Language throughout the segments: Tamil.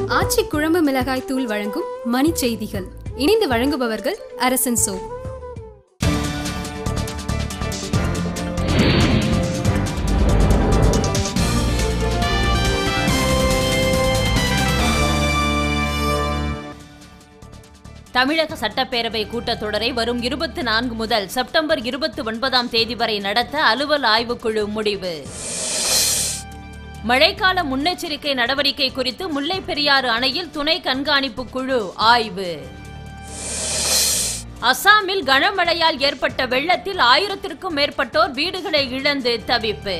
ஆச்சி குழம்பு மிளகாய் தூள் வழங்கும் மணி செய்திகள் இணைந்து வழங்குபவர்கள் அரசன் சோ தமிழக சட்டப்பேரவை கூட்டத்தொடரை வரும் இருபத்தி நான்கு முதல் செப்டம்பர் இருபத்தி ஒன்பதாம் தேதி வரை நடத்த அலுவல் ஆய்வுக்குழு முடிவு மழைக்கால முன்னெச்சரிக்கை நடவடிக்கை குறித்து முல்லைப் பெரியாறு அணையில் துணை கண்காணிப்பு குழு ஆய்வு அசாமில் கனமழையால் ஏற்பட்ட வெள்ளத்தில் ஆயிரத்திற்கும் மேற்பட்டோர் வீடுகளை இழந்து தவிப்பு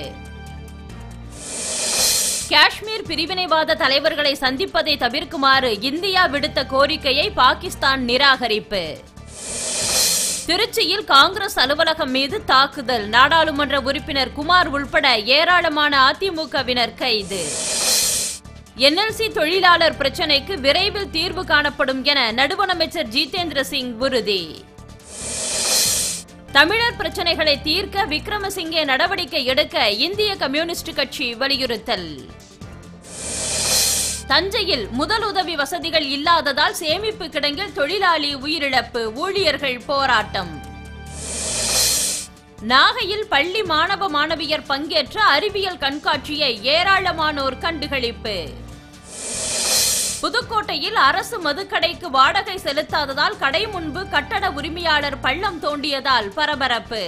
காஷ்மீர் பிரிவினைவாத தலைவர்களை சந்திப்பதை தவிர்க்குமாறு இந்தியா விடுத்த கோரிக்கையை பாகிஸ்தான் நிராகரிப்பு திருச்சியில் காங்கிரஸ் அலுவலகம் மீது தாக்குதல் நாடாளுமன்ற உறுப்பினர் குமார் உள்பட ஏராளமான அதிமுகவினர் கைது என்எல்சி தொழிலாளர் பிரச்சினைக்கு விரைவில் தீர்வு காணப்படும் என நடுவண் அமைச்சர் ஜிதேந்திர சிங் உறுதி தமிழர் பிரச்சனைகளை தீர்க்க விக்ரமசிங்கே நடவடிக்கை எடுக்க இந்திய கம்யூனிஸ்ட் கட்சி வலியுறுத்தல் தஞ்சையில் முதல் உதவி வசதிகள் இல்லாததால் சேமிப்பு கிடங்கில் தொழிலாளி உயிரிழப்பு ஊழியர்கள் போராட்டம் நாகையில் பள்ளி மாணவ மாணவியர் பங்கேற்ற அறிவியல் கண்காட்சியை ஏராளமானோர் கண்டுகளிப்பு புதுக்கோட்டையில் அரசு மதுக்கடைக்கு வாடகை செலுத்தாததால் கடை முன்பு கட்டட உரிமையாளர் பள்ளம் தோண்டியதால் பரபரப்பு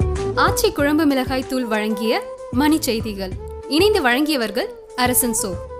ஆச்சி குழம்பு மிளகாய் தூள் வழங்கிய மணி செய்திகள் இணைந்து வழங்கியவர்கள் அரசன் சோ